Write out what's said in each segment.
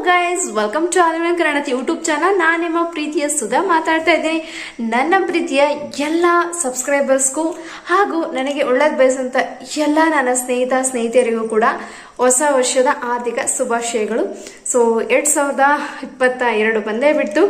guys welcome to ಆಲಿಮನ್ Kannada YouTube channel ನಾನು ನಿಮ್ಮ ಪ್ರೀತಿಯ ಸುಧಾ ಮಾತಾಡ್ತಾ ಇದ್ದೀನಿ ನನ್ನ ಪ್ರೀತಿಯ ಎಲ್ಲ ಸಬ್ಸ್ಕ್ರೈಬರ್ಸ್ಗೂ ಹಾಗೂ ನನಗೆ ಒಳ್ಳೇದು ಬಯಸಂತ ಎಲ್ಲ ನನ್ನ ಸ್ನೇಹಿತ ಸ್ನೇಹಿತರಿಗೂ ಕೂಡ ಹೊಸ ವರ್ಷದ ಆರ್ಥಿಕ ಶುಭಾಶಯಗಳು ಸೊ ಎರಡ್ ಸಾವಿರದ ಇಪ್ಪತ್ತ ಎರಡು ಬಂದೇ ಬಿಡ್ತು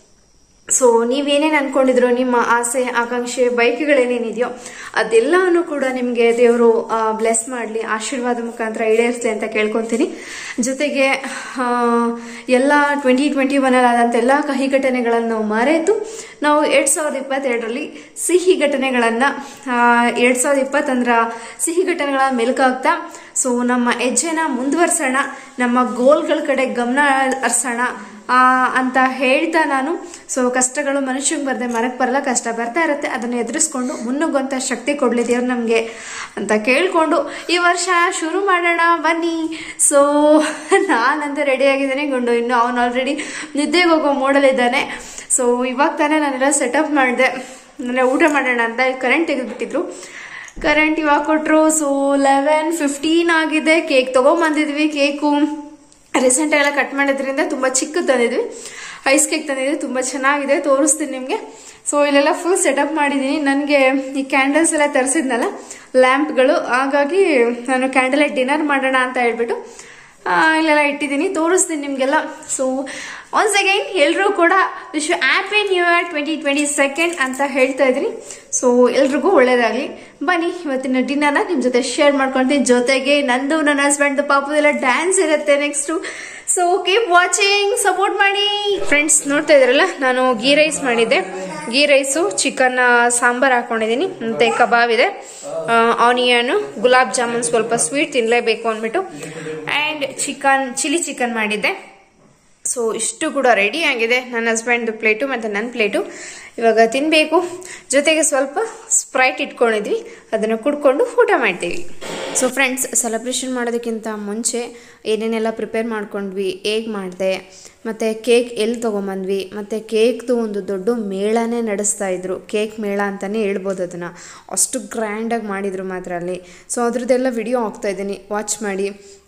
ಸೊ ನೀವೇನೇನು ಅನ್ಕೊಂಡಿದ್ರು ನಿಮ್ಮ ಆಸೆ ಆಕಾಂಕ್ಷೆ ಬೈಕ್ಗಳೇನೇನಿದೆಯೋ ಅದೆಲ್ಲವನ್ನು ಕೂಡ ನಿಮಗೆ ದೇವರು ಬ್ಲೆಸ್ ಮಾಡಲಿ ಆಶೀರ್ವಾದ ಮುಖಾಂತರ ಈಡೇರಿಸಲಿ ಅಂತ ಕೇಳ್ಕೊತೀನಿ ಜೊತೆಗೆ ಆ, ಎಲ್ಲ ಟ್ವೆಂಟಿ ಟ್ವೆಂಟಿ ಒನ್ ಆದಂಥ ಎಲ್ಲ ಕಹಿ ಘಟನೆಗಳನ್ನು ಮರೆತು ನಾವು ಎರಡ್ ಸಾವಿರದ ಇಪ್ಪತ್ತೆರಡರಲ್ಲಿ ಸಿಹಿ ಘಟನೆಗಳನ್ನು ಎರಡ್ ಸಾವಿರದ ಇಪ್ಪತ್ತೊಂದರ ಸಿಹಿ ಘಟನೆಗಳ ಮೆಲುಕಾಗ್ತಾ ಸೊ ನಮ್ಮ ಹೆಜ್ಜೆನ ಮುಂದುವರ್ಸೋಣ ನಮ್ಮ ಗೋಲ್ಗಳ ಕಡೆ ಗಮನ ಹರಿಸೋಣ ಆ, ಅಂತ ಹೇಳ್ತಾ ನಾನು ಸೊ ಕಷ್ಟಗಳು ಮನುಷ್ಯಂಗೆ ಬರ್ದೆ ಮರಕ್ಕೆ ಬರಲ್ಲ ಕಷ್ಟ ಬರ್ತಾ ಇರುತ್ತೆ ಅದನ್ನು ಎದುರಿಸ್ಕೊಂಡು ಮುನ್ನುಗ್ಗುವಂಥ ಶಕ್ತಿ ಕೊಡ್ಲಿ ದೇವ್ರು ನಮಗೆ ಅಂತ ಕೇಳ್ಕೊಂಡು ಈ ವರ್ಷ ಶುರು ಮಾಡೋಣ ಬನ್ನಿ ಸೊ ನಾನಂತ ರೆಡಿ ಆಗಿದ್ದೇನೆ ಗುಂಡು ಇನ್ನು ಅವನು ಆಲ್ರೆಡಿ ನಿದ್ದೆಗೆ ಹೋಗೋ ಮೋಡಲಿದ್ದಾನೆ ಸೊ ಇವಾಗ ತಾನೇ ನಾನೆಲ್ಲ ಸೆಟಪ್ ಮಾಡಿದೆ ಅಂದರೆ ಊಟ ಮಾಡೋಣ ಅಂತ ಕರೆಂಟ್ ತೆಗೆದುಬಿಟ್ಟಿದ್ರು ಕರೆಂಟ್ ಇವಾಗ ಕೊಟ್ಟರು ಸೊ ಲೆವೆನ್ ಫಿಫ್ಟೀನ್ ಆಗಿದೆ ಕೇಕ್ ತೊಗೊಂಬಂದಿದ್ವಿ ಕೇಕು ರೀಸೆಂಟ್ ಎಲ್ಲ ಕಟ್ ಮಾಡೋದ್ರಿಂದ ತುಂಬ ಚಿಕ್ಕದು ತಂದಿದ್ವಿ ಐಸ್ ಕೇಕ್ ತಂದಿದ್ವಿ ತುಂಬ ಚೆನ್ನಾಗಿದೆ ತೋರಿಸ್ತೀನಿ ನಿಮಗೆ ಸೊ ಇಲ್ಲೆಲ್ಲ ಫುಲ್ ಸೆಟಪ್ ಮಾಡಿದ್ದೀನಿ ನನಗೆ ಈ ಕ್ಯಾಂಡಲ್ಸ್ ಎಲ್ಲ ತರಿಸಿದ್ನಲ್ಲ ಲ್ಯಾಂಪ್ಗಳು ಹಾಗಾಗಿ ನಾನು ಕ್ಯಾಂಡಲ್ ಡಿನ್ನರ್ ಮಾಡೋಣ ಅಂತ ಹೇಳ್ಬಿಟ್ಟು ಆ, ಇಲ್ಲೆಲ್ಲ ಇಟ್ಟಿದ್ದೀನಿ ತೋರಿಸ್ತೀನಿ ನಿಮಗೆಲ್ಲ ಸೊ ಒನ್ಸ್ ಅಗೈನ್ ಎಲ್ಲರೂ ಕೂಡ wish happy new year twenty twenty second ಅಂತ ಹೇಳ್ತಾ ಇದ್ದೀನಿ ಸೊ ಎಲ್ರಿಗೂ ಒಳ್ಳೇದಾಗಲಿ ಬನ್ನಿ ಇವತ್ತಿನ ಡಿನ್ನರ್ನ ನಿಮ್ಮ ಜೊತೆ ಶೇರ್ ಮಾಡ್ಕೊಳ್ತೀನಿ ಜೊತೆಗೆ ನಂದು ನನ್ನ ಹಸ್ಬೆಂಡ್ ಪಾಪದೆಲ್ಲ ಡ್ಯಾನ್ಸ್ ಇರುತ್ತೆ next so keep watching support ಮಾಡಿ ಫ್ರೆಂಡ್ಸ್ ನೋಡ್ತಾ ಇದ್ರಲ್ಲ ನಾನು ಗೀ ರೈಸ್ ಮಾಡಿದ್ದೆ ಗೀ ರೈಸು ಚಿಕನ್ ಸಾಂಬಾರ್ ಹಾಕೊಂಡಿದ್ದೀನಿ ಮತ್ತೆ ಕಬಾಬ್ ಇದೆ ಆನಿಯನ್ ಗುಲಾಬ್ ಜಾಮೂನ್ ಸ್ವಲ್ಪ ಸ್ವೀಟ್ ತಿನ್ನಲೇಬೇಕು ಅಂದ್ಬಿಟ್ಟು ಆ್ಯಂಡ್ ಚಿಕನ್ ಚಿಲ್ಲಿ ಚಿಕನ್ ಮಾಡಿದ್ದೆ ಸೊ ಇಷ್ಟು ಕೂಡ ರೆಡಿ ಆಗಿದೆ ನನ್ನ ಹಸ್ಬೆಂಡ್ ಪ್ಲೇಟು ಮತ್ತು ನನ್ನ ಪ್ಲೇಟು ಇವಾಗ ತಿನ್ನಬೇಕು ಜೊತೆಗೆ ಸ್ವಲ್ಪ ಸ್ಪ್ರೈಟ್ ಇಟ್ಕೊಂಡಿದ್ವಿ ಅದನ್ನು ಕುಡ್ಕೊಂಡು ಊಟ ಮಾಡ್ತೀವಿ ಸೊ ಫ್ರೆಂಡ್ಸ್ ಸೆಲೆಬ್ರೇಷನ್ ಮಾಡೋದಕ್ಕಿಂತ ಮುಂಚೆ ಏನೇನೆಲ್ಲ ಪ್ರಿಪೇರ್ ಮಾಡ್ಕೊಂಡ್ವಿ ಹೇಗೆ ಮಾಡಿದೆ ಮತ್ತು ಕೇಕ್ ಎಲ್ಲಿ ತೊಗೊಂಬಂದ್ವಿ ಮತ್ತು ಕೇಕ್ದು ಒಂದು ದೊಡ್ಡ ಮೇಳನೇ ನಡೆಸ್ತಾ ಇದ್ರು ಕೇಕ್ ಮೇಳ ಅಂತಲೇ ಹೇಳ್ಬೋದು ಅದನ್ನು ಅಷ್ಟು ಗ್ರ್ಯಾಂಡಾಗಿ ಮಾಡಿದರು ಮಾತ್ರ ಅಲ್ಲಿ ಸೊ ಅದ್ರದ್ದೆಲ್ಲ ವಿಡಿಯೋ ಹಾಕ್ತಾ ಇದ್ದೀನಿ ವಾಚ್ ಮಾಡಿ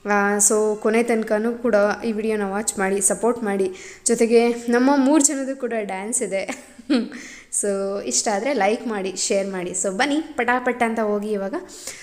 ಸೊ ಕೊನೆ ತನಕನೂ ಕೂಡ ಈ ವಿಡಿಯೋನ ವಾಚ್ ಮಾಡಿ ಸಪೋರ್ಟ್ ಮಾಡಿ ಜೊತೆಗೆ ನಮ್ಮ ಮೂರು ಜನದ್ದು ಕೂಡ ಡ್ಯಾನ್ಸ್ ಇದೆ ಸೊ ಇಷ್ಟ ಆದರೆ ಲೈಕ್ ಮಾಡಿ ಶೇರ್ ಮಾಡಿ ಸೊ ಬನ್ನಿ ಪಟಾಪಟ ಅಂತ ಹೋಗಿ ಇವಾಗ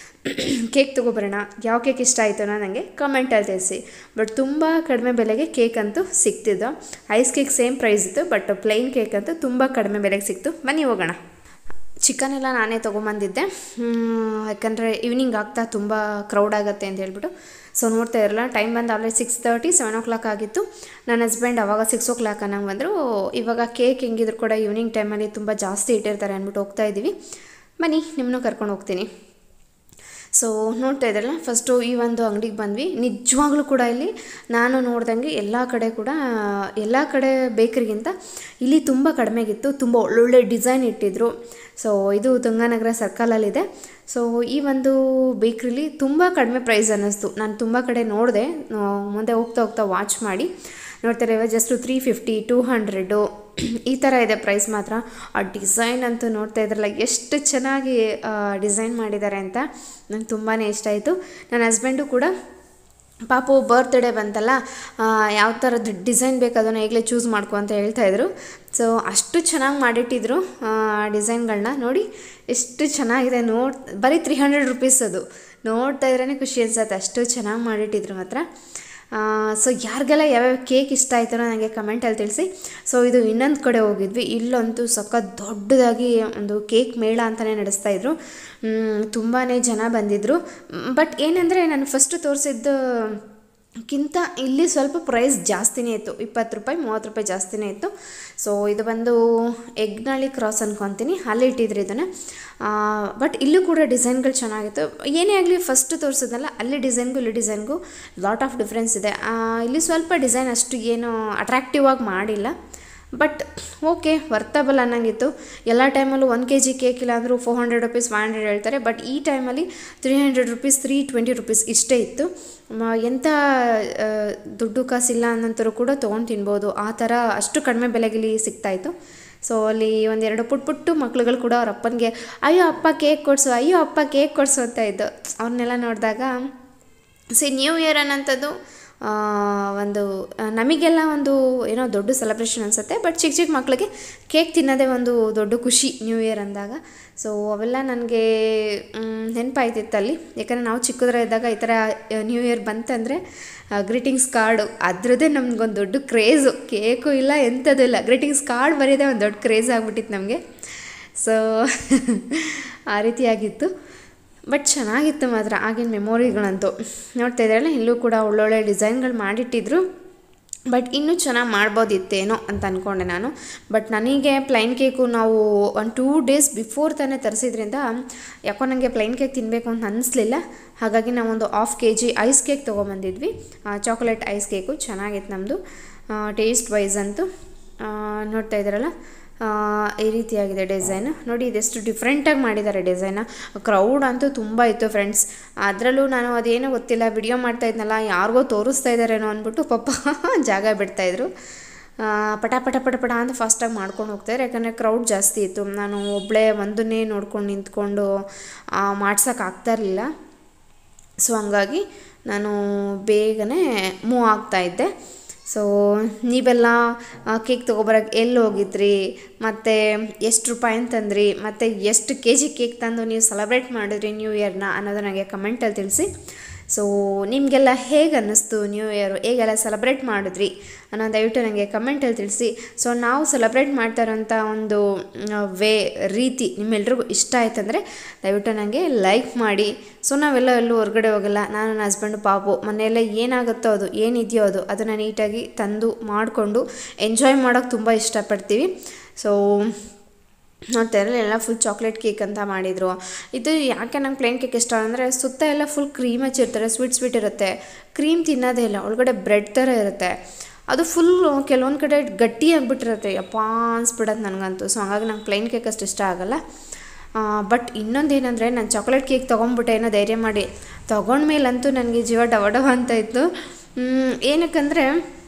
ಕೇಕ್ ತೊಗೊಬರೋಣ ಯಾವ ಕೇಕ್ ಇಷ್ಟ ಆಯಿತು ನನಗೆ ಕಮೆಂಟಲ್ಲಿ ತಿಳಿಸಿ ಬಟ್ ತುಂಬ ಕಡಿಮೆ ಬೆಲೆಗೆ ಕೇಕ್ ಅಂತೂ ಸಿಕ್ತಿದ್ದು ಐಸ್ ಕೇಕ್ ಸೇಮ್ ಪ್ರೈಸ್ ಇತ್ತು ಬಟ್ ಪ್ಲೈನ್ ಕೇಕ್ ಅಂತೂ ತುಂಬ ಕಡಿಮೆ ಬೆಲೆಗೆ ಸಿಕ್ತು ಬನ್ನಿ ಹೋಗೋಣ ಚಿಕನ್ ಎಲ್ಲ ನಾನೇ ತೊಗೊಂಬಂದಿದ್ದೆ ಹ್ಮ್, ಯಾಕಂದರೆ ಈವ್ನಿಂಗ್ ಆಗ್ತಾ ತುಂಬ ಕ್ರೌಡ್ ಆಗುತ್ತೆ ಅಂತ ಹೇಳ್ಬಿಟ್ಟು ಸೊ ನೋಡ್ತಾ ಇರಲ್ಲ ಟೈಮ್ ಬಂದು already six thirty seven o'clock ಆಗಿತ್ತು ನನ್ನ ಹಸ್ಬೆಂಡ್ ಅವಾಗ ಸಿಕ್ಸ್ ಓ ಕ್ಲಾಕ್ ಅನ್ನಂಗೆ ಬಂದರು ಇವಾಗ ಕೇಕ್ ಹೆಂಗಿದ್ರು ಕೂಡ ಈವ್ನಿಂಗ್ ಟೈಮಲ್ಲಿ ತುಂಬ ಜಾಸ್ತಿ ಇಟ್ಟಿರ್ತಾರೆ ಅಂದ್ಬಿಟ್ಟು ಹೋಗ್ತಾ ಇದ್ದೀವಿ ಬನ್ನಿ ನಿಮ್ಮನ್ನು ಕರ್ಕೊಂಡು ಹೋಗ್ತೀನಿ ಸೊ ನೋಡ್ತಾ ಇದ್ರಲ್ಲ ಫಸ್ಟು ಈ ಒಂದು ಅಂಗಡಿಗೆ ಬಂದ್ವಿ ನಿಜವಾಗ್ಲೂ ಕೂಡ ಇಲ್ಲಿ ನಾನು ನೋಡ್ದಂಗೆ ಎಲ್ಲ ಕಡೆ ಕೂಡ ಎಲ್ಲ ಕಡೆ ಬೇಕ್ರಿಗಿಂತ ಇಲ್ಲಿ ತುಂಬ ಕಡಿಮೆಗಿತ್ತು ತುಂಬ ಒಳ್ಳೊಳ್ಳೆ ಡಿಸೈನ್ ಇಟ್ಟಿದ್ರು ಸೊ ಇದು ತುಂಗಾನಗರ ಸರ್ಕಲಲ್ಲಿದೆ ಸೊ ಈ ಒಂದು ಬೇಕ್ರಿಲಿ ತುಂಬ ಕಡಿಮೆ ಪ್ರೈಸ್ ಅನ್ನಿಸ್ತು ನಾನು ತುಂಬ ಕಡೆ ನೋಡಿದೆ ಮುಂದೆ ಹೋಗ್ತಾ ಹೋಗ್ತಾ ವಾಚ್ ಮಾಡಿ ನೋಡ್ತಾರೆ ಇವಾಗ just three fifty two hundred ಈ ಥರ ಇದೆ ಪ್ರೈಸ್ ಮಾತ್ರ ಆ ಡಿಸೈನ್ ಅಂತೂ ನೋಡ್ತಾ ಇದ್ರಲ್ಲ ಎಷ್ಟು ಚೆನ್ನಾಗಿ ಡಿಸೈನ್ ಮಾಡಿದ್ದಾರೆ ಅಂತ ನಂಗೆ ತುಂಬಾ ಇಷ್ಟ ಆಯಿತು ನನ್ನ ಹಸ್ಬೆಂಡು ಕೂಡ ಪಾಪು ಬರ್ತ್ಡೇ ಬಂತಲ್ಲ ಆ, ಯಾವ ಥರದ್ದು ಡಿಸೈನ್ ಬೇಕು ಅದನ್ನು ಈಗಲೇ ಚೂಸ್ ಮಾಡ್ಕೊ ಅಂತ ಹೇಳ್ತಾಯಿದ್ರು ಸೊ ಅಷ್ಟು ಚೆನ್ನಾಗಿ ಮಾಡಿಟ್ಟಿದ್ರು ಡಿಸೈನ್ಗಳನ್ನ ನೋಡಿ ಎಷ್ಟು ಚೆನ್ನಾಗಿದೆ ನೋಡ್ ಬರೀ ತ್ರೀ ಹಂಡ್ರೆಡ್ ರುಪೀಸ್ ಅದು ನೋಡ್ತಾ ಇದ್ರೇ ಖುಷಿ ಅನ್ಸತ್ತೆ ಅಷ್ಟು ಚೆನ್ನಾಗಿ ಮಾಡಿಟ್ಟಿದ್ರು ಮಾತ್ರ ಸೊ ಯಾರಿಗೆಲ್ಲ ಯಾವ್ಯಾವ ಕೇಕ್ ಇಷ್ಟ ಆಯಿತೋ ನನಗೆ ಕಮೆಂಟಲ್ಲಿ ತಿಳಿಸಿ ಸೊ ಇದು ಇನ್ನೊಂದು ಕಡೆ ಹೋಗಿದ್ವಿ ಇಲ್ಲಂತೂ ಸಖತ್ ದೊಡ್ಡದಾಗಿ ಒಂದು ಕೇಕ್ ಮೇಳ ಅಂತಲೇ ನಡೆಸ್ತಾ ಇದ್ರು ತುಂಬಾ ಜನ ಬಂದಿದ್ದರು ಬಟ್ ಏನಂದರೆ ನಾನು ಫಸ್ಟ್ ತೋರಿಸಿದ್ದು ಕಿಂತ ಇಲ್ಲಿ ಸ್ವಲ್ಪ ಪ್ರೈಸ್ ಜಾಸ್ತಿನೇ ಇತ್ತು ಇಪ್ಪತ್ತು ರೂಪಾಯಿ ಮೂವತ್ತು ರೂಪಾಯಿ ಜಾಸ್ತಿನೇ ಇತ್ತು ಸೊ ಇದು ಬಂದು ಎಗ್ನಳ್ಳಿ ಕ್ರಾಸ್ ಅನ್ಕೊತೀನಿ ಅಲ್ಲಿ ಇಟ್ಟಿದ್ರು ಇದನ್ನು ಬಟ್ ಇಲ್ಲೂ ಕೂಡ ಡಿಸೈನ್ಗಳು ಚೆನ್ನಾಗಿತ್ತು ಏನೇ ಆಗಲಿ ಫಸ್ಟ್ ತೋರಿಸಿದ್ನಲ್ಲ ಅಲ್ಲಿ ಡಿಸೈನ್ಗೂ ಇಲ್ಲಿ ಡಿಸೈನ್ಗೂ ಲಾಟ್ ಆಫ್ ಡಿಫ್ರೆನ್ಸ್ ಇದೆ ಆ, ಇಲ್ಲಿ ಸ್ವಲ್ಪ ಡಿಸೈನ್ ಅಷ್ಟು ಏನು ಅಟ್ರಾಕ್ಟಿವ್ ಆಗಿ ಮಾಡಿಲ್ಲ ಬಟ್ ಓಕೆ ವರ್ತಬಲ್ ಅನ್ನಂಗಿತ್ತು ಎಲ್ಲ ಟೈಮಲ್ಲೂ ಒನ್ ಕೆ ಜಿ ಕೇಕ್ ಇಲ್ಲ ಅಂದರೂ four hundred rupees five hundred ಹೇಳ್ತಾರೆ ಬಟ್ ಈ ಟೈಮಲ್ಲಿ three hundred rupees three twenty rupees ಇಷ್ಟೇ ಇತ್ತು ಮ- ಎಂಥ ಆ, ದುಡ್ಡು ಕಾಸಿಲ್ಲ ಅನ್ನೋಂಥವ್ರು ಕೂಡ ತೊಗೊಂಡು ತಿನ್ಬೋದು ಆ ಥರ ಅಷ್ಟು ಕಡಿಮೆ ಬೆಲೆಗೆ ಸಿಗ್ತಾಯಿತ್ತು ಸೊ ಅಲ್ಲಿ ಒಂದೆರಡು ಪುಟ್ ಪುಟ್ಟು ಮಕ್ಳುಗಳು ಕೂಡ ಅವ್ರ ಅಪ್ಪನಿಗೆ ಅಯ್ಯೋ ಅಪ್ಪ ಕೇಕ್ ಕೊಡಿಸು ಅಯ್ಯೋ ಅಪ್ಪ ಕೇಕ್ ಕೊಡಿಸು ಅಂತ ಇದ್ದು ಅವ್ರನ್ನೆಲ್ಲ ನೋಡಿದಾಗ ಸಿ ನ್ಯೂ ಇಯರ್ ಅನ್ನೋಂಥದ್ದು ಆ, ಒಂದು ಆ, ನಮಗೆಲ್ಲ ಒಂದು ಏನೋ ದೊಡ್ಡ ಸೆಲೆಬ್ರೇಷನ್ ಅನಿಸುತ್ತೆ ಬಟ್ ಚಿಕ್ಕ ಚಿಕ್ಕ ಮಕ್ಕಳಿಗೆ ಕೇಕ್ ತಿನ್ನೋದೇ ಒಂದು ದೊಡ್ಡ ಖುಷಿ ನ್ಯೂ ಇಯರ್ ಅಂದಾಗ ಸೊ ಅವೆಲ್ಲ ನನಗೆ ನೆನಪಾಯ್ತಿತ್ತು ಅಲ್ಲಿ ಯಾಕಂದರೆ ನಾವು ಚಿಕ್ಕದ್ರ ಇದ್ದಾಗ ಈ ಥರ ನ್ಯೂ ಇಯರ್ ಬಂತಂದರೆ ಗ್ರೀಟಿಂಗ್ಸ್ ಕಾರ್ಡು ಅದರದ್ದೇ ನಮ್ಗೊಂದು ದೊಡ್ಡ ಕ್ರೇಜು ಕೇಕು ಇಲ್ಲ ಎಂಥದ್ದು ಇಲ್ಲ ಗ್ರೀಟಿಂಗ್ಸ್ ಕಾರ್ಡ್ ಬರೆಯೋದೇ ಒಂದು ದೊಡ್ಡ ಕ್ರೇಜ್ ಆಗ್ಬಿಟ್ಟಿತ್ತು ನಮಗೆ ಸೊ ಆ ರೀತಿಯಾಗಿತ್ತು ಬಟ್ ಚೆನ್ನಾಗಿತ್ತು ಮಾತ್ರ ಆಗಿನ ಮೆಮೊರಿಗಳಂತೂ ನೋಡ್ತಾ ಇದ್ರಲ್ಲ ಇಲ್ಲೂ ಕೂಡ ಒಳ್ಳೊಳ್ಳೆ ಡಿಸೈನ್ಗಳು ಮಾಡಿಟ್ಟಿದ್ರು ಬಟ್ ಇನ್ನೂ ಚೆನ್ನಾಗಿ ಮಾಡ್ಬೋದಿತ್ತೇನೋ ಅಂತ ಅಂದ್ಕೊಂಡೆ ನಾನು ಬಟ್ ನನಗೆ ಪ್ಲೈನ್ ಕೇಕು ನಾವು ಒಂದು ಟೂ ಡೇಸ್ ಬಿಫೋರ್ ತಾನೇ ತರಿಸಿದ್ರಿಂದ ಯಾಕೋ ನನಗೆ ಪ್ಲೈನ್ ಕೇಕ್ ತಿನ್ನಬೇಕು ಅಂತ ಅನ್ನಿಸ್ಲಿಲ್ಲ ಹಾಗಾಗಿ ನಾವೊಂದು half K G ice cake ತೊಗೊಂಬಂದಿದ್ವಿ ಚಾಕ್ಲೇಟ್ ಐಸ್ ಕೇಕು ಚೆನ್ನಾಗಿತ್ತು ನಮ್ಮದು ಟೇಸ್ಟ್ ವೈಸ್ ಅಂತೂ ಆ, ನೋಡ್ತಾ ಇದ್ದೀರಲ್ಲ ಆ, ಈ ರೀತಿಯಾಗಿದೆ ಡಿಸೈನ್ ನೋಡಿ ಇದೆಷ್ಟು ಡಿಫ್ರೆಂಟಾಗಿ ಮಾಡಿದ್ದಾರೆ ಡಿಸೈನ ಕ್ರೌಡ್ ಅಂತೂ ತುಂಬ ಇತ್ತು ಫ್ರೆಂಡ್ಸ್ ಅದರಲ್ಲೂ ನಾನು ಅದೇನೋ ಗೊತ್ತಿಲ್ಲ ವಿಡಿಯೋ ಮಾಡ್ತಾ ಇದ್ನಲ್ಲ ಯಾರಿಗೋ ತೋರಿಸ್ತಾ ಇದ್ದಾರೇನೋ ಅಂದ್ಬಿಟ್ಟು ಪಾಪ ಜಾಗ ಬಿಡ್ತಾಯಿದ್ರು ಆ, ಪಟ ಪಟ ಪಟ ಪಟ ಅಂತ ಫಾಸ್ಟಾಗಿ ಮಾಡ್ಕೊಂಡು ಹೋಗ್ತಾಯಿದ್ರು ಯಾಕಂದರೆ ಕ್ರೌಡ್ ಜಾಸ್ತಿ ಇತ್ತು ನಾನು ಒಬ್ಬಳೇ ಒಂದನ್ನೇ ನೋಡ್ಕೊಂಡು ನಿಂತ್ಕೊಂಡು ಮಾಡ್ಸೋಕೆ ಆಗ್ತಾ ಇರಲಿಲ್ಲ ಸೊ ಹಂಗಾಗಿ ನಾನು ಬೇಗನೆ ಮೂವ್ ಆಗ್ತಾ ಇದ್ದೆ ಸೊ ನೀವೆಲ್ಲ ಕೇಕ್ ತೊಗೊಬರಕ್ಕೆ ಎಲ್ಲಿ ಹೋಗಿದ್ರಿ ಮತ್ತು ಎಷ್ಟು ರೂಪಾಯಿ ಅಂತಂದ್ರಿ ಮತ್ತು ಎಷ್ಟು ಕೆ ಜಿ ಕೇಕ್ ತಂದು ನೀವು ಸೆಲೆಬ್ರೇಟ್ ಮಾಡಿದ್ರಿ ನ್ಯೂ ಇಯರ್ನ ಅನ್ನೋದು ನನಗೆ ಕಮೆಂಟಲ್ಲಿ ತಿಳಿಸಿ ಸೊ ನಿಮಗೆಲ್ಲ ಹೇಗೆ ಅನ್ನಿಸ್ತು ನ್ಯೂ ಇಯರು ಹೇಗೆಲ್ಲ ಸೆಲೆಬ್ರೇಟ್ ಮಾಡಿದ್ರಿ ಅನ್ನೋ ದಯವಿಟ್ಟು ನನಗೆ ಕಮೆಂಟಲ್ಲಿ ತಿಳಿಸಿ ಸೊ ನಾವು ಸೆಲೆಬ್ರೇಟ್ ಮಾಡ್ತಾ ಇರೋಂಥ ಒಂದು ವೇ ರೀತಿ ನಿಮ್ಮೆಲ್ರಿಗೂ ಇಷ್ಟ ಆಯ್ತಂದರೆ ದಯವಿಟ್ಟು ನನಗೆ ಲೈಕ್ ಮಾಡಿ ಸೊ ನಾವೆಲ್ಲ ಎಲ್ಲೂ ಹೊರಗಡೆ ಹೋಗಲ್ಲ ನಾನು ನನ್ನ ಹಸ್ಬೆಂಡು ಪಾಪು ಮನೆಯಲ್ಲೇ ಏನಾಗುತ್ತೋ ಅದು ಏನಿದೆಯೋ ಅದು ಅದನ್ನು ನೀಟಾಗಿ ತಂದು ಮಾಡಿಕೊಂಡು ಎಂಜಾಯ್ ಮಾಡೋಕ್ಕೆ ತುಂಬ ಇಷ್ಟಪಡ್ತೀವಿ ಸೊ ನೋಡ್ತಾ ಇರಲ್ಲ ಎಲ್ಲ ಫುಲ್ ಚಾಕ್ಲೇಟ್ ಕೇಕ್ ಅಂತ ಮಾಡಿದರು ಇದು ಯಾಕೆ ನಂಗೆ ಪ್ಲೇನ್ ಕೇಕ್ ಇಷ್ಟ ಅಂದರೆ ಸುತ್ತ ಎಲ್ಲ ಫುಲ್ ಕ್ರೀಮ್ ಹಚ್ಚಿರ್ತಾರೆ ಸ್ವೀಟ್ ಸ್ವೀಟ್ ಇರುತ್ತೆ ಕ್ರೀಮ್ ತಿನ್ನೋದೇ ಇಲ್ಲ ಒಳಗಡೆ ಬ್ರೆಡ್ ಥರ ಇರುತ್ತೆ ಅದು ಫುಲ್ ಕೆಲವೊಂದು ಕಡೆ ಗಟ್ಟಿ ಆಗಿಬಿಟ್ಟಿರುತ್ತೆ ಯಪ್ಪ ಅನ್ಸ್ಬಿಡತ್ತೆ ನನಗಂತೂ ಸೊ ಹಂಗಾಗಿ ನಂಗೆ ಪ್ಲೇನ್ ಕೇಕ್ ಅಷ್ಟು ಇಷ್ಟ ಆಗಲ್ಲ ಬಟ್ ಇನ್ನೊಂದು ಏನಂದರೆ ನಾನು ಚಾಕ್ಲೇಟ್ ಕೇಕ್ ತೊಗೊಂಬಿಟ್ಟೆ ಏನೋ ಧೈರ್ಯ ಮಾಡಿ ತೊಗೊಂಡ್ಮೇಲಂತೂ ನನಗೆ ಜೀವ ಡವ ಡವ ಅಂತ ಇತ್ತು ಮ್, ಏನಕ್ಕಂದರೆ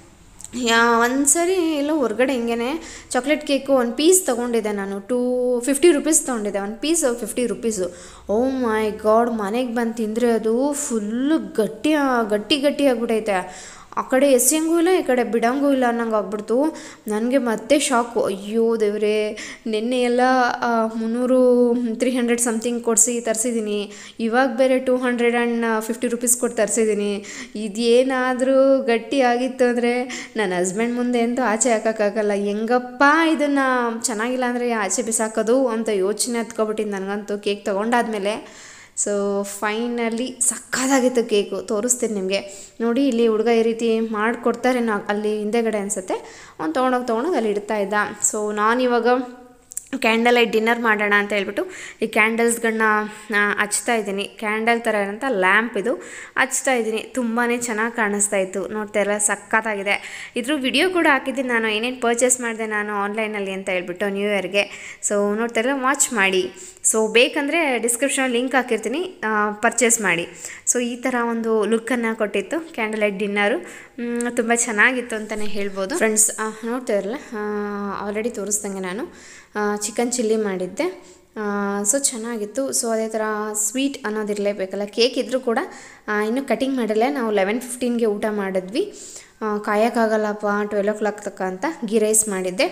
ಯಾ ಒಂದು ಸರಿ ಎಲ್ಲೋ ಹೊರಗಡೆ ಹಿಂಗೆ ಚಾಕ್ಲೇಟ್ ಕೇಕು ಒಂದು ಪೀಸ್ ತೊಗೊಂಡಿದ್ದೆ ನಾನು ಟೂ ಫಿಫ್ಟಿ ರುಪೀಸ್ ತೊಗೊಂಡಿದ್ದೆ ಒಂದು piece fifty rupees oh my God ಮನೆಗೆ ಬಂದು ತಿಂದರೆ ಅದು ಫುಲ್ಲು ಗಟ್ಟಿ ಗಟ್ಟಿ ಗಟ್ಟಿ ಆಗ್ಬಿಟ್ಟೈತೆ ಆ ಕಡೆ ಎಸೆಯಂಗೂ ಇಲ್ಲ ಈ ಕಡೆ ಬಿಡಂಗೂ ಇಲ್ಲ ಅನ್ನಂಗೆ ಆಗ್ಬಿಡ್ತು ನನಗೆ ಮತ್ತೆ ಶಾಕು ಅಯ್ಯೋ ದೇವ್ರೇ ನಿನ್ನೆ ಎಲ್ಲ ಆ, ಮುನ್ನೂರು ತ್ರೀ ಹಂಡ್ರೆಡ್ ಸಮಥಿಂಗ್ ಕೊಡಿಸಿ ತರಿಸಿದ್ದೀನಿ ಇವಾಗ ಬೇರೆ two hundred and fifty rupees ಕೊಟ್ಟು ತರಿಸಿದ್ದೀನಿ ಇದೇನಾದರೂ ಗಟ್ಟಿ ಆಗಿತ್ತು ಅಂದರೆ ನನ್ನ ಹಸ್ಬೆಂಡ್ ಮುಂದೆ ಅಂತೂ ಆಚೆ ಹಾಕೋಕ್ಕಾಗಲ್ಲ ಹೆಂಗಪ್ಪ ಇದನ್ನು ಚೆನ್ನಾಗಿಲ್ಲ ಅಂದರೆ ಆಚೆ ಬಿಸಾಕೋದು ಅಂತ ಯೋಚನೆ ಹತ್ಕೊಬಿಟ್ಟಿದ್ದು ನನಗಂತೂ ಕೇಕ್ ತೊಗೊಂಡಾದ್ಮೇಲೆ ಸೊ ಫೈನಲಿ ಸಕ್ಕತ್ತಾಗಿತ್ತು ಕೇಕು ತೋರಿಸ್ತೀನಿ ನಿಮಗೆ ನೋಡಿ ಇಲ್ಲಿ ಹುಡುಗ ಈ ರೀತಿ ಮಾಡಿಕೊಡ್ತಾರೆ ನಾ ಅಲ್ಲಿ ಹಿಂದೆಗಡೆ ಅನಿಸುತ್ತೆ ಅವ್ನು ತೊಗೊಂಡೋಗಿ ತೊಗೊಂಡೋಗಿ ಅಲ್ಲಿ ಇಡ್ತಾ ಇದ್ದ ಸೊ ನಾನಿವಾಗ ಕ್ಯಾಂಡಲ್ ಲೈಟ್ ಡಿನ್ನರ್ ಮಾಡೋಣ ಅಂತ ಹೇಳ್ಬಿಟ್ಟು ಈ ಕ್ಯಾಂಡಲ್ಸ್ಗಳನ್ನ ಹಚ್ತಾ ಇದ್ದೀನಿ ಕ್ಯಾಂಡಲ್ ಥರ ಇರೋಂಥ ಲ್ಯಾಂಪ್ ಇದು ಹಚ್ತಾ ಇದ್ದೀನಿ ತುಂಬಾ ಚೆನ್ನಾಗಿ ಕಾಣಿಸ್ತಾ ಇತ್ತು ನೋಡ್ತಾ ಎಲ್ಲ ಸಖತ್ತಾಗಿದೆ ಇದ್ರ ವಿಡಿಯೋ ಕೂಡ ಹಾಕಿದ್ದೀನಿ ನಾನು ಏನೇನು ಪರ್ಚೇಸ್ ಮಾಡಿದೆ ನಾನು ಆನ್ಲೈನಲ್ಲಿ ಅಂತ ಹೇಳ್ಬಿಟ್ಟು ನ್ಯೂ ಇಯರ್ಗೆ ಸೊ ನೋಡ್ತಾ ಎಲ್ಲ ವಾಚ್ ಮಾಡಿ ಸೊ ಬೇಕಂದರೆ ಡಿಸ್ಕ್ರಿಪ್ಷನ್ ಲಿಂಕ್ ಹಾಕಿರ್ತೀನಿ ಪರ್ಚೇಸ್ ಮಾಡಿ ಸೊ ಈ ಥರ ಒಂದು ಲುಕ್ಕನ್ನು ಕೊಟ್ಟಿತ್ತು ಕ್ಯಾಂಡಲ್ ಲೈಟ್ ಡಿನ್ನರು ತುಂಬ ಚೆನ್ನಾಗಿತ್ತು ಅಂತಲೇ ಹೇಳ್ಬೋದು ಫ್ರೆಂಡ್ಸ್ ನೋಡ್ತಾ ಇರಲ್ಲ ಆಲ್ರೆಡಿ ತೋರಿಸ್ದಂಗೆ ನಾನು ಚಿಕನ್ ಚಿಲ್ಲಿ ಮಾಡಿದ್ದೆ ಸೊ ಚೆನ್ನಾಗಿತ್ತು ಸೊ ಅದೇ ಥರ ಸ್ವೀಟ್ ಅನ್ನೋದಿರಲೇಬೇಕಲ್ಲ ಕೇಕ್ ಇದ್ದರೂ ಕೂಡ ಆ, ಇನ್ನೂ ಕಟಿಂಗ್ ಮಾಡಿರಲಿಲ್ಲ ನಾವು ಲೆವೆನ್ ಫಿಫ್ಟೀನ್ಗೆ ಊಟ ಮಾಡಿದ್ವಿ ಆ, ಕಾಯೋಕ್ಕಾಗಲ್ಲಪ್ಪ ಟ್ವೆಲ್ ಓ ಕ್ಲಾಕ್ ತಕ್ಕ ಅಂತ ಗೀ ರೈಸ್ ಮಾಡಿದ್ದೆ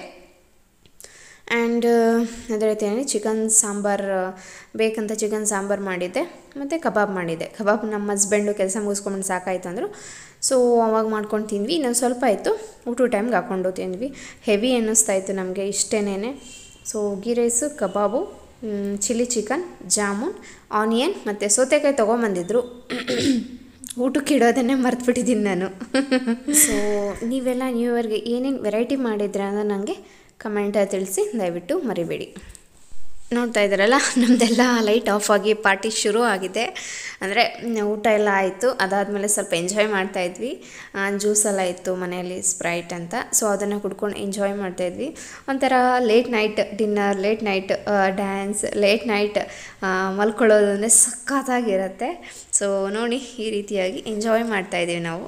ಆ್ಯಂಡ್ ಅದೇ ರೀತಿ ಚಿಕನ್ ಸಾಂಬಾರು ಬೇಕಂತ ಚಿಕನ್ ಸಾಂಬಾರು ಮಾಡಿದ್ದೆ ಮತ್ತು ಕಬಾಬ್ ಮಾಡಿದ್ದೆ ಕಬಾಬ್ ನಮ್ಮ ಹಸ್ಬೆಂಡು ಕೆಲಸ ಮುಗಿಸ್ಕೊಂಡು ಸಾಕಾಯ್ತು ಅಂದರು ಸೊ ಅವಾಗ ಮಾಡ್ಕೊಂಡು ತಿಂದ್ವಿ ಇನ್ನೊಂದು ಸ್ವಲ್ಪ ಇತ್ತು ಊಟ ಟೈಮ್ಗೆ ಹಾಕ್ಕೊಂಡು ತಿಂದ್ವಿ ಹೆವಿ ಅನ್ನಿಸ್ತಾ ಇತ್ತು ನಮಗೆ ಇಷ್ಟೇನೇ so ghee rice kebab chilli chicken jamun onion ಮತ್ತು ಸೌತೆಕಾಯಿ ತೊಗೊಂಬಂದಿದ್ರು ಊಟಕ್ಕೆ ಇಡೋದನ್ನೇ ಮರ್ತ್ಬಿಟ್ಟಿದ್ದೀನಿ ನಾನು ಸೊ ನೀವೆಲ್ಲ ನ್ಯೂ ಇಯರ್ಗೆ ಏನೇನು ವೆರೈಟಿ ಮಾಡಿದ್ರೆ ಅನ್ನೋ ನನಗೆ ಕಮೆಂಟಲ್ಲಿ ತಿಳಿಸಿ ದಯವಿಟ್ಟು ಮರಿಬೇಡಿ ನೋಡ್ತಾ ಇದ್ದಾರಲ್ಲ ನಮ್ಮದೆಲ್ಲ ಲೈಟ್ ಆಫ್ ಆಗಿ ಪಾರ್ಟಿ ಶುರು ಆಗಿದೆ ಅಂದರೆ ಊಟ ಎಲ್ಲ ಆಯಿತು ಅದಾದಮೇಲೆ ಸ್ವಲ್ಪ ಎಂಜಾಯ್ ಮಾಡ್ತಾ ಇದ್ವಿ ಜ್ಯೂಸ್ ಎಲ್ಲ ಇತ್ತು ಮನೆಯಲ್ಲಿ ಸ್ಪ್ರೈಟ್ ಅಂತ ಸೊ ಅದನ್ನು ಕುಡ್ಕೊಂಡು ಎಂಜಾಯ್ ಮಾಡ್ತಾ ಇದ್ವಿ ಒಂಥರ late night dinner late night dance late night ಮಲ್ಕೊಳ್ಳೋದು ಅಂದರೆ ಸಖತ್ತಾಗಿರುತ್ತೆ ಸೊ ನೋಡಿ ಈ ರೀತಿಯಾಗಿ ಎಂಜಾಯ್ ಮಾಡ್ತಾ ಇದ್ದೀವಿ ನಾವು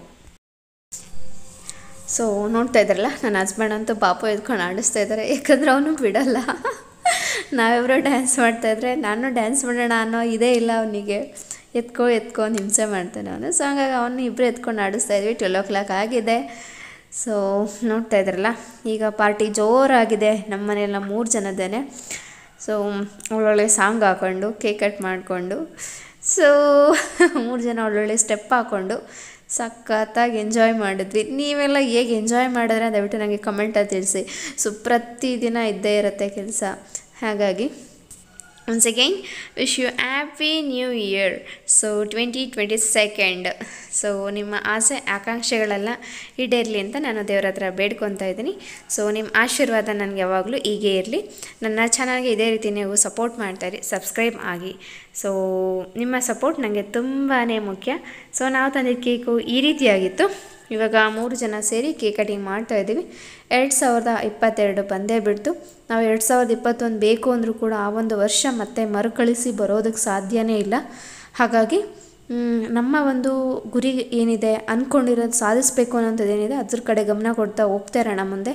ಸೊ ನೋಡ್ತಾ ಇದ್ದಾರಲ್ಲ ನನ್ನ ಹಸ್ಬೆಂಡ್ ಅಂತೂ ಪಾಪ ಎದ್ಕೊಂಡು ಆಡಿಸ್ತಾ ಇದ್ದಾರೆ ಯಾಕಂದ್ರೆ ಅವನು ಬಿಡಲ್ಲ ನಾವಿಬ್ಬರು ಡ್ಯಾನ್ಸ್ ಮಾಡ್ತಾಯಿದ್ರೆ ನಾನು ಡ್ಯಾನ್ಸ್ ಮಾಡೋಣ ಅನ್ನೋ ಇದೇ ಇಲ್ಲ ಅವನಿಗೆ ಎತ್ಕೊ ಎತ್ಕೊ ಅಂತ ಹಿಂಸೆ ಮಾಡ್ತಾನೆ ಅವನು ಸೊ ಹಂಗಾಗಿ ಅವನು ಇಬ್ಬರು ಎತ್ಕೊಂಡು ಆಡಿಸ್ತಾ ಇದ್ವಿ ಟ್ವೆಲ್ ಓ ಕ್ಲಾಕ್ ಆಗಿದೆ ಸೊ ನೋಡ್ತಾ ಇದ್ರಲ್ಲ ಈಗ ಪಾರ್ಟಿ ಜೋರಾಗಿದೆ ನಮ್ಮ ಮನೆಯಲ್ಲಿ ನಾವು ಮೂರು ಜನದೇನೆ ಸೊ ಒಳ್ಳೊಳ್ಳೆ ಸಾಂಗ್ ಹಾಕ್ಕೊಂಡು ಕೇಕ್ ಕಟ್ ಮಾಡಿಕೊಂಡು ಸೊ ಮೂರು ಜನ ಒಳ್ಳೊಳ್ಳೆ ಸ್ಟೆಪ್ ಹಾಕ್ಕೊಂಡು ಸಖತ್ತಾಗಿ ಎಂಜಾಯ್ ಮಾಡಿದ್ವಿ ನೀವೆಲ್ಲ ಹೇಗೆ ಎಂಜಾಯ್ ಮಾಡಿದ್ರೆ ದಯವಿಟ್ಟು ನನಗೆ ಕಮೆಂಟಲ್ಲಿ ತಿಳಿಸಿ ಸೊ ಪ್ರತಿದಿನ ಇದ್ದೇ ಇರುತ್ತೆ ಕೆಲಸ ಹಾಗಾಗಿ once again wish you happy new year so twenty twenty second so ನಿಮ್ಮ ಆಸೆ ಆಕಾಂಕ್ಷೆಗಳೆಲ್ಲ ಈಡೇರಲಿ ಅಂತ ನಾನು ದೇವರ ಹತ್ರ ಬೇಡ್ಕೊತಾ ಇದ್ದೀನಿ ಸೊ ನಿಮ್ಮ ಆಶೀರ್ವಾದ ನನಗೆ ಯಾವಾಗಲೂ ಹೀಗೆ ಇರಲಿ ನನ್ನ ಚಾನಲ್ಗೆ ಇದೇ ರೀತಿ ನೀವು ಸಪೋರ್ಟ್ ಮಾಡ್ತಾಯಿರಿ ಸಬ್ಸ್ಕ್ರೈಬ್ ಆಗಿ ಸೊ ನಿಮ್ಮ ಸಪೋರ್ಟ್ ನನಗೆ ತುಂಬಾ ಮುಖ್ಯ ಸೊ ನಾವು ತಂದಿದ್ದ ಕೇಕು ಈ ರೀತಿಯಾಗಿತ್ತು ಇವಾಗ ಮೂರು ಜನ ಸೇರಿ ಕೇಕ್ ಕಟಿಂಗ್ ಮಾಡ್ತಾ ಇದ್ದೀವಿ ಎರಡು ಸಾವಿರದ ಇಪ್ಪತ್ತೆರಡು ಬಂದೇ ಬಿಡ್ತು ನಾವು ಎರಡು ಸಾವಿರದ ಇಪ್ಪತ್ತೊಂದು ಬೇಕು ಅಂದರೂ ಕೂಡ ಆ ಒಂದು ವರ್ಷ ಮತ್ತೆ ಮರುಕಳಿಸಿ ಬರೋದಕ್ಕೆ ಸಾಧ್ಯನೇ ಇಲ್ಲ ಹಾಗಾಗಿ ಮ್, ನಮ್ಮ ಒಂದು ಗುರಿ ಏನಿದೆ ಅಂದ್ಕೊಂಡಿರೋದು ಸಾಧಿಸಬೇಕು ಅನ್ನೋಂಥದ್ದು ಏನಿದೆ ಅದ್ರ ಕಡೆ ಗಮನ ಕೊಡ್ತಾ ಹೋಗ್ತಾ ಇರೋಣ ಮುಂದೆ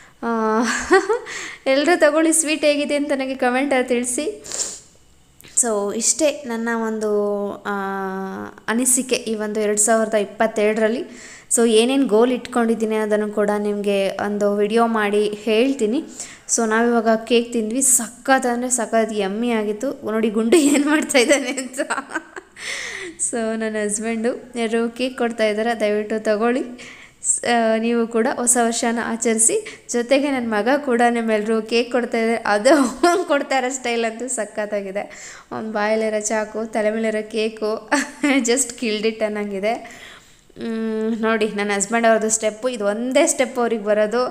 ಎಲ್ಲರೂ ತಗೊಳ್ಳಿ ಸ್ವೀಟ್ ಹೇಗಿದೆ ಅಂತ ನನಗೆ ಕಮೆಂಟಲ್ಲಿ ತಿಳಿಸಿ ಸೊ ಇಷ್ಟೇ ನನ್ನ ಒಂದು ಆ, ಅನಿಸಿಕೆ ಈ ಒಂದು ಎರಡು ಸಾವಿರದ ಇಪ್ಪತ್ತೆರಡರಲ್ಲಿ ಸೊ ಏನೇನು ಗೋಲ್ ಇಟ್ಕೊಂಡಿದ್ದೀನಿ ಅದನ್ನು ಕೂಡ ನಿಮಗೆ ಒಂದು ವಿಡಿಯೋ ಮಾಡಿ ಹೇಳ್ತೀನಿ ಸೊ ನಾವಿವಾಗ ಕೇಕ್ ತಿಂದ್ವಿ ಸಖತ್ ಅಂದರೆ ಸಖತ್ ಯಮ್ಮಿ ಆಗಿತ್ತು ನೋಡಿ ಗುಂಡು ಏನು ಮಾಡ್ತಾ ಇದ್ದಾನೆ ಅಂತ ಸೊ ನನ್ನ ಹಸ್ಬೆಂಡು ಯಾರು ಕೇಕ್ ಕೊಡ್ತಾ ಇದ್ದಾರೆ ದಯವಿಟ್ಟು ತಗೊಳ್ಳಿ ಸ್- ಆ, ನೀವು ಕೂಡ ಹೊಸ ವರ್ಷನ ಆಚರಿಸಿ ಜೊತೆಗೆ ನನ್ನ ಮಗ ಕೂಡ ನಿಮ್ಮೆಲ್ಲರೂ ಕೇಕ್ ಕೊಡ್ತಾ ಇದ್ದಾರೆ ಅದು ಅವ್ನು ಕೊಡ್ತಾ ಇರೋ ಸ್ಟೈಲ್ ಅಂತೂ ಸಖತ್ತಾಗಿದೆ ಅವ್ನ ಬಾಯಲ್ಲಿರೋ ಚಾಕು ತಲೆ ಮೇಲಿರೋ ಕೇಕು ಜಸ್ಟ್ ಕಿಲ್ಡಿಟ್ ಅನ್ನಂಗಿದೆ ಮ್, ನೋಡಿ ನನ್ನ ಹಸ್ಬೆಂಡ್ ಅವ್ರದ್ದು ಸ್ಟೆಪ್ಪು ಇದು ಒಂದೇ ಸ್ಟೆಪ್ ಅವ್ರಿಗೆ ಬರೋದು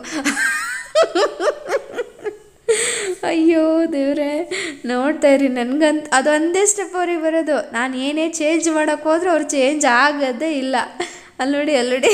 ಅಯ್ಯೋ ದೇವ್ರೆ ನೋಡ್ತಾ ಇರಿ ನನಗಂತ ಅದೊಂದೇ ಸ್ಟೆಪ್ ಅವ್ರಿಗೆ ಬರೋದು ನಾನು ಏನೇ ಚೇಂಜ್ ಮಾಡೋಕ್ಕೆ ಹೋದ್ರೆ ಅವ್ರು ಚೇಂಜ್ ಆಗೋದೇ ಇಲ್ಲ ಅಲ್ಲಿ ನೋಡಿ ಅಲ್ಲಿ ನೋಡಿ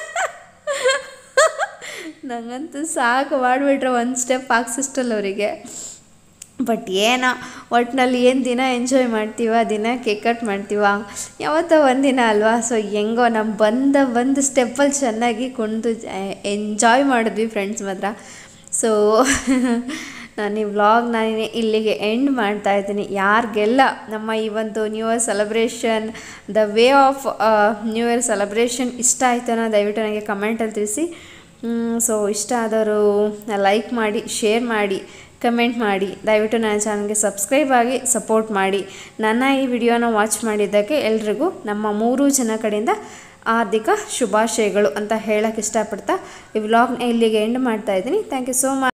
ನಂಗಂತೂ ಸಾಕು ಮಾಡಿಬಿಟ್ರೆ ಒಂದು ಸ್ಟೆಪ್ ಹಾಕ್ಸಿಷ್ಟಲ್ಲ ಅವರಿಗೆ ಬಟ್ ಏನೋ ಒಟ್ಟಿನಲ್ಲಿ ಏನು ದಿನ ಎಂಜಾಯ್ ಮಾಡ್ತೀವ ದಿನ ಕೇಕ್ ಕಟ್ ಮಾಡ್ತೀವ ಯಾವತ್ತೋ ಒಂದಿನ ಅಲ್ವಾ ಸೊ ಹೆಂಗೋ ನಮ್ಮ ಬಂದ ಒಂದು ಸ್ಟೆಪ್ಪಲ್ಲಿ ಚೆನ್ನಾಗಿ ಕುಣಿದು ಎಂಜಾಯ್ ಮಾಡಿದ್ವಿ ಫ್ರೆಂಡ್ಸ್ ಮಾತ್ರ ಸೊ ನಾನು ಈ ವ್ಲಾಗ್ ನಾನು ಇಲ್ಲಿಗೆ ಎಂಡ್ ಮಾಡ್ತಾ ಇದ್ದೀನಿ ಯಾರಿಗೆಲ್ಲ ನಮ್ಮ ಈ ಒಂದು new year celebration the way of new year celebration ಇಷ್ಟ ಆಯಿತು ಅನ್ನೋ ದಯವಿಟ್ಟು ನನಗೆ ಕಮೆಂಟಲ್ಲಿ ತಿಳಿಸಿ ಸೊ ಇಷ್ಟ ಆದವರು ಲೈಕ್ ಮಾಡಿ ಶೇರ್ ಮಾಡಿ ಕಮೆಂಟ್ ಮಾಡಿ ದಯವಿಟ್ಟು ನನ್ನ ಚಾನಲ್ಗೆ ಸಬ್ಸ್ಕ್ರೈಬ್ ಆಗಿ ಸಪೋರ್ಟ್ ಮಾಡಿ ನನ್ನ ಈ ವಿಡಿಯೋನ ವಾಚ್ ಮಾಡಿದ್ದಕ್ಕೆ ಎಲ್ರಿಗೂ ನಮ್ಮ ಮೂರು ಜನ ಕಡೆಯಿಂದ ಹಾರ್ದಿಕ ಶುಭಾಶಯಗಳು ಅಂತ ಹೇಳಕ್ಕೆ ಇಷ್ಟಪಡ್ತಾ ಈ ವ್ಲಾಗ್ನ ಇಲ್ಲಿಗೆ ಎಂಡ್ ಮಾಡ್ತಾ ಇದ್ದೀನಿ ಥ್ಯಾಂಕ್ ಯು ಸೋ ಮಚ್